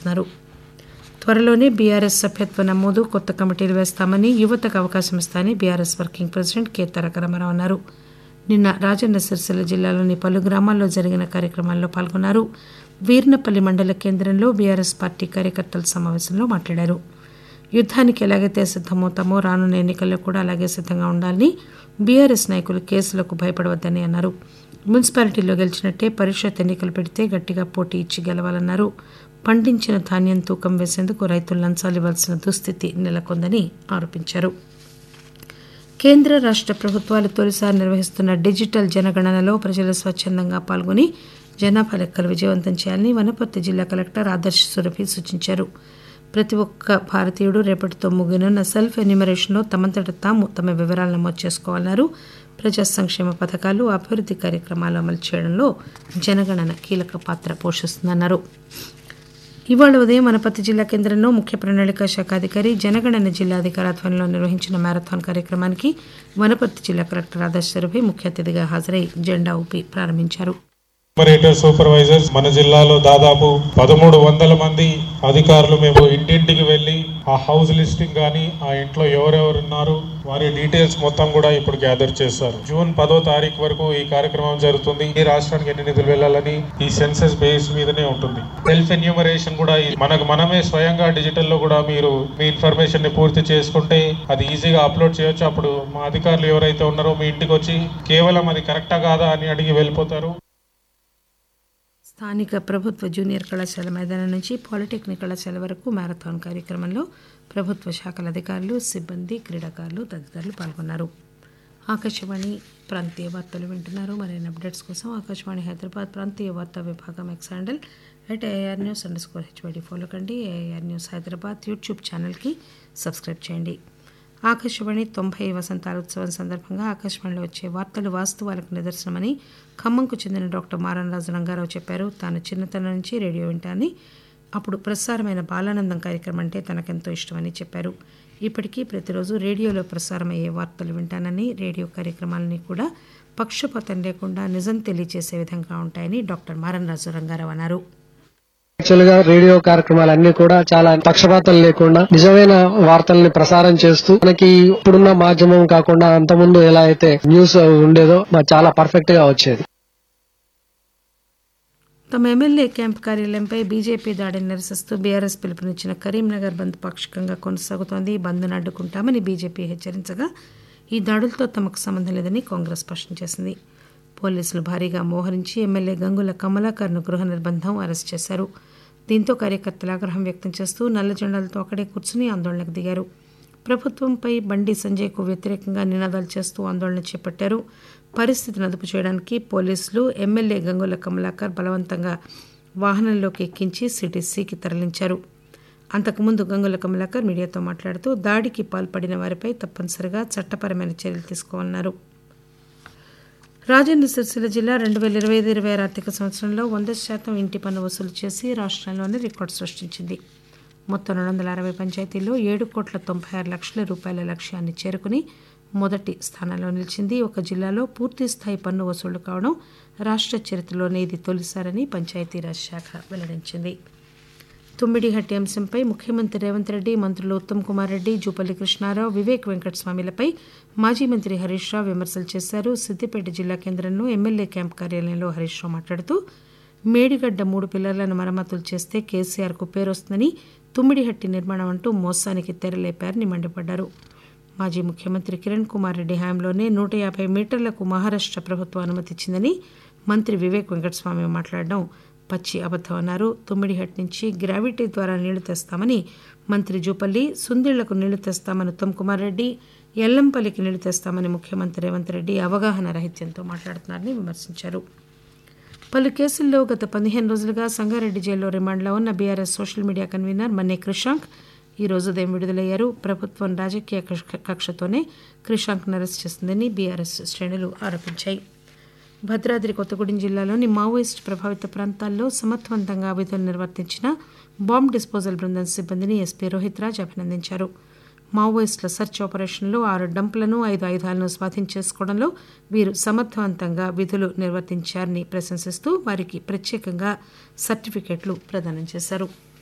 చేస్తున్నారు త్వరలోనే బీఆర్ఎస్ సభ్యత్వ నమోదు కొత్త కమిటీలు వేస్తామని యువతకు అవకాశం ఇస్తామని బీఆర్ఎస్ వర్కింగ్ ప్రెసిడెంట్ కె తారక రామారావు అన్నారు నిన్న రాజన్న సిరిసిల్ల జిల్లాలోని పలు గ్రామాల్లో జరిగిన కార్యక్రమాల్లో పాల్గొన్నారు వీర్నపల్లి మండల కేంద్రంలో బీఆర్ఎస్ పార్టీ కార్యకర్తల సమావేశంలో మాట్లాడారు యుద్దానికి ఎలాగైతే సిద్దమవుతామో రానున్న ఎన్నికల్లో కూడా అలాగే సిద్దంగా ఉండాలని బీఆర్ఎస్ నాయకులు కేసులకు భయపడవద్దని అన్నారు మున్సిపాలిటీలో గెలిచినట్టే పరిషత్ ఎన్నికలు పెడితే గట్టిగా పోటీ ఇచ్చి గెలవాలన్నారు పండించిన ధాన్యం తూకం వేసేందుకు రైతులు లంచాలు ఇవ్వాల్సిన దుస్థితి నెలకొందని ఆరోపించారు కేంద్ర రాష్ట ప్రభుత్వాలు తొలిసారి నిర్వహిస్తున్న డిజిటల్ జనగణనలో ప్రజలు స్వచ్చందంగా పాల్గొని జనాభా లెక్కలు విజయవంతం చేయాలని వనపర్తి జిల్లా కలెక్టర్ ఆదర్శ్ సురభి సూచించారు ప్రతి ఒక్క భారతీయుడు రేపటితో ముగినున్న సెల్ఫ్ ఎన్యూమరేషన్లో తమంతట తాము తమ వివరాలు నమోదు చేసుకోవాలన్నారు ప్రజా సంక్షేమ పథకాలు అభివృద్ధి కార్యక్రమాలు అమలు చేయడంలో జనగణన కీలక పాత్ర పోషిస్తుందన్నారు ఇవాళ ఉదయం వనపర్తి జిల్లా కేంద్రంలో ముఖ్య ప్రణాళిక శాఖ అధికారి జనగణన జిల్లా అధికారి ఆధ్వర్యంలో నిర్వహించిన మ్యారథాన్ కార్యక్రమానికి వనపర్తి జిల్లా కలెక్టర్ ఆదర్శ్ సురభి ముఖ్య అతిథిగా హాజరై జెండా ఊపి ప్రారంభించారు ఆపరేటర్ సూపర్వైజర్స్ మన జిల్లాలో దాదాపు పదమూడు వందల మంది అధికారులు మేము ఇంటింటికి వెళ్ళి ఆ హౌస్ లిస్టింగ్ కానీ ఆ ఇంట్లో ఎవరెవరు ఉన్నారు వారి డీటెయిల్స్ మొత్తం కూడా ఇప్పుడు గ్యాదర్ చేస్తారు జూన్ పదో తారీఖు వరకు ఈ కార్యక్రమం జరుగుతుంది ఈ రాష్ట్రానికి ఎన్ని నిధులు వెళ్ళాలని ఈ సెన్సస్ బేస్ మీదనే ఉంటుంది సెల్ఫ్ ఎన్యూమరేషన్ కూడా ఈ- మనకు మనమే స్వయంగా డిజిటల్ లో కూడా మీరు మీ ఇన్ఫర్మేషన్ ని పూర్తి చేసుకుంటే అది ఈజీగా అప్లోడ్ చేయొచ్చు అప్పుడు మా అధికారులు ఎవరైతే ఉన్నారో మీ ఇంటికి వచ్చి కేవలం అది కరెక్టా కాదా అని అడిగి వెళ్ళిపోతారు స్థానిక ప్రభుత్వ జూనియర్ కళాశాల మైదానం నుంచి పాలిటెక్నిక్ కళాశాల వరకు మ్యారథాన్ కార్యక్రమంలో ప్రభుత్వ శాఖల అధికారులు సిబ్బంది క్రీడాకారులు తదితరులు పాల్గొన్నారు ఆకాశవాణి ప్రాంతీయ వార్తలు వింటున్నారు మరిన్ని అప్డేట్స్ కోసం ఆకాశవాణి హైదరాబాద్ ప్రాంతీయ వార్తా విభాగం X handle at A R news underscore H Y D follow కండి ఏఆర్ న్యూస్ హైదరాబాద్ యూట్యూబ్ ఛానల్కి సబ్స్క్రైబ్ చేయండి ఆకాశవాణి తొంభై వసంతాల ఉత్సవం సందర్భంగా ఆకాశవాణిలో వచ్చే వార్తలు వాస్తవాలకు నిదర్శనమని ఖమ్మంకు చెందిన డాక్టర్ మారన్రాజు రంగారావు చెప్పారు తాను చిన్నతనం నుంచి రేడియో వింటానని అప్పుడు ప్రసారమైన బాలానందం కార్యక్రమం అంటే తనకెంతో ఇష్టమని చెప్పారు ఇప్పటికీ ప్రతిరోజు రేడియోలో ప్రసారమయ్యే వార్తలు వింటానని రేడియో కార్యక్రమాలని కూడా పక్షపాతం లేకుండా నిజం తెలియజేసే విధంగా ఉంటాయని డాక్టర్ మారన్రాజు రంగారావు అన్నారు యాక్చువల్ గా రేడియో కార్యక్రమాలన్నీ కూడా చాలా పక్షపాతం లేకుండా నిజమైన వార్తల్ని ప్రసారం చేస్తూ మనకి ఇప్పుడున్న మాధ్యమం కాకుండా అంతకుముందు ఎలా అయితే న్యూస్ ఉండేదో మాకు చాలా పర్ఫెక్ట్ గా వచ్చేది తమ ఎమ్మెల్యే క్యాంప్ కార్యాలయంపై బీజేపీ దాడిని నిరసిస్తూ బీఆర్ఎస్ పిలుపునిచ్చిన కరీంనగర్ బంద్ పాక్షికంగా కొనసాగుతోంది బంద్ను అడ్డుకుంటామని బీజేపీ హెచ్చరించగా ఈ దాడులతో తమకు సంబంధం లేదని కాంగ్రెస్ స్పష్టం చేసింది పోలీసులు భారీగా మోహరించి ఎమ్మెల్యే గంగుల కమలాకర్ను గృహ నిర్బంధం అరెస్ట్ చేశారు దీంతో కార్యకర్తలు ఆగ్రహం వ్యక్తం చేస్తూ నల్ల జెండాలతో అక్కడే కూర్చుని ఆందోళనకు దిగారు ప్రభుత్వంపై బండి సంజయ్కు వ్యతిరేకంగా నినాదాలు చేస్తూ ఆందోళన చేపట్టారు పరిస్థితిని అదుపు చేయడానికి పోలీసులు ఎమ్మెల్యే గంగుల కమలాకర్ బలవంతంగా వాహనంలోకి ఎక్కించి సిటీసీకి తరలించారు అంతకుముందు గంగుల కమలాకర్ మీడియాతో మాట్లాడుతూ దాడికి పాల్పడిన వారిపై తప్పనిసరిగా చట్టపరమైన చర్యలు తీసుకోవాలన్నారు రాజన్న సిరిసిల్ల జిల్లా రెండు వేల ఇరవై ఐదు ఇరవై ఆరు ఆర్థిక సంవత్సరంలో వంద శాతం ఇంటి పన్ను వసూలు చేసి రాష్ట్రంలోనే రికార్డు సృష్టించింది మొత్తం రెండు వందల అరవై పంచాయతీల్లో ఏడు కోట్ల తొంభై ఆరు లక్షల రూపాయల లక్ష్యాన్ని చేరుకుని మొదటి స్థానంలో నిలిచింది ఒక జిల్లాలో పూర్తి స్థాయి పన్ను వసూళ్లు కావడం రాష్ట్ర చరిత్రలోనే ఇది తొలిసారని పంచాయతీరాజ్ శాఖ వెల్లడించింది తుమ్మిడిహట్టి అంశంపై ముఖ్యమంత్రి రేవంత్ రెడ్డి మంత్రులు ఉత్తమ్ కుమార్ రెడ్డి జూపల్లి కృష్ణారావు వివేక్ వెంకటస్వామిలపై మాజీ మంత్రి హరీష్ రావు విమర్శలు చేశారు సిద్దిపేట జిల్లా కేంద్రంలో ఎమ్మెల్యే క్యాంప్ కార్యాలయంలో హరీష్ రావు మాట్లాడుతూ మేడిగడ్డ మూడు పిల్లర్లను మరమ్మతులు చేస్తే కేసీఆర్కు పేరొస్తుందని తుమ్మిడిహట్టి నిర్మాణం అంటూ మోసానికి తెరలేపారని మండిపడ్డారు మాజీ ముఖ్యమంత్రి కిరణ్ కుమార్ రెడ్డి హయాంలోనే నూట యాభై మీటర్లకు మహారాష్ట్ర ప్రభుత్వం అనుమతిచ్చిందని మంత్రి వివేక్ వెంకటస్వామి మాట్లాడడం పచ్చి అబద్దం అన్నారు తుమ్మిడిహట్ నుంచి గ్రావిటీ ద్వారా నీళ్లు తెస్తామని మంత్రి జూపల్లి సుందిళ్లకు నీళ్లు తెస్తామని ఉత్తమ్ కుమార్ రెడ్డి ఎల్లంపల్లికి నీళ్లు తెస్తామని ముఖ్యమంత్రి రేవంత్ రెడ్డి అవగాహన రాహిత్యంతో మాట్లాడుతున్నారని విమర్శించారు పలు కేసుల్లో గత పదిహేను రోజులుగా సంగారెడ్డి జైల్లో రిమాండ్లో ఉన్న BRS social media convenor Manne Krishank ఈ రోజు ఉదయం విడుదలయ్యారు ప్రభుత్వం రాజకీయ కక్ష- కక్షతోనే క్రిషాంక్ను అరెస్ట్ చేసిందని బీఆర్ఎస్ శ్రేణులు ఆరోపించాయి భద్రాద్రి కొత్తగూడెం జిల్లాలోని మావోయిస్ట్ ప్రభావిత ప్రాంతాల్లో సమర్థవంతంగా విధులు నిర్వర్తించిన బాంబ్ డిస్పోజల్ బృందం సిబ్బందిని ఎస్పీ రోహిత్ రాజ్ అభినందించారు మావోయిస్టుల సెర్చ్ ఆపరేషన్లో ఆరు డంపులను ఐదు ఆయుధాలను స్వాధీనం చేసుకోవడంలో వీరు సమర్థవంతంగా విధులు నిర్వర్తించారని ప్రశంసిస్తూ వారికి ప్రత్యేకంగా సర్టిఫికెట్లు ప్రదానం చేశారు